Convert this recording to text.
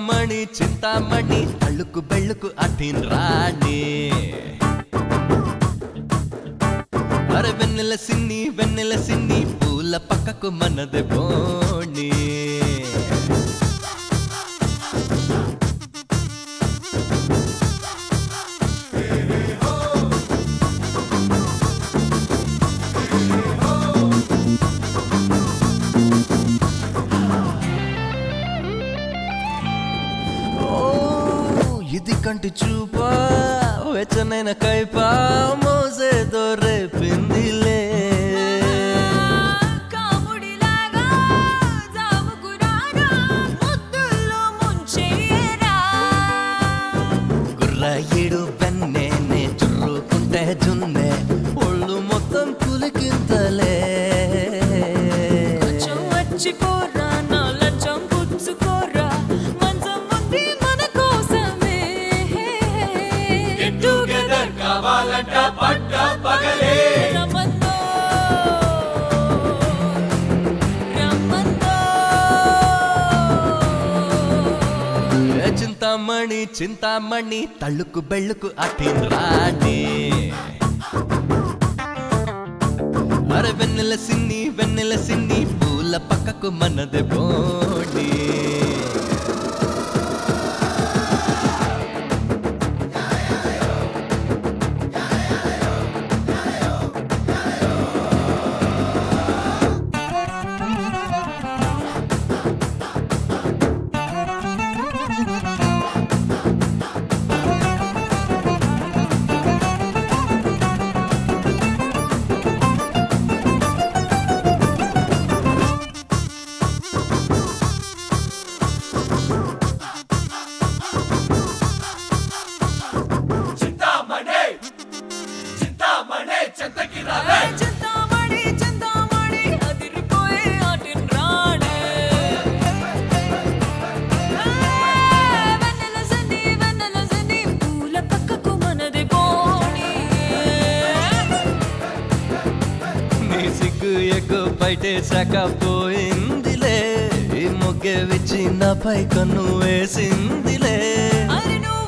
చింతామణి చింతామణి అళ్ళుకు బెళ్ళుకు అఠిన్ రాణి అరే వెన్నెల సిన్ని వెన్నెల సిన్ని పూల పక్కకు మనది బోణి ఓ ఇది కంటి చూపా వెచ్చనైన కైపా మోసేదో రేపిందిలే కాముడిలాగా జాముకురాగా ముద్దుల్లో ముంచేయరా గుర్ర ఏడు వెన్నే నే చుర్రుకుంటే జున్నే ఒళ్ళు మొత్తం పులికింతలే కొంచెం వచ్చిపోరా నా లంచం పుచ్చుకోరా మంచం ఉంది మన కోసమే టుగెదర్ కావాలంట పట్ట పగలే రమ్మందో రమ్మందో ఏ చింతామణి చింతామణి తళ్ళుకు బెళ్ళుకు అఠిన్ రాణి అరే వెన్నెల సిన్ని వెన్నెల సిన్ని పూల పక్కకు మనది బోడి చింతామణి చింతామణి చెంతకి రాలే చింతామణి చింతామణి అదిరిపోయే ఆటిన్ రాణే వెన్నెల సండి వెన్నెల సండి పూల పక్కకు మనది పోనీ నీ సిగ్గు ఎక్కువ బయటేశాక పోయిందిలే ఈ మొగ్గ విచ్చి నాపై కన్ను వేసిందిలే అది నువ్వు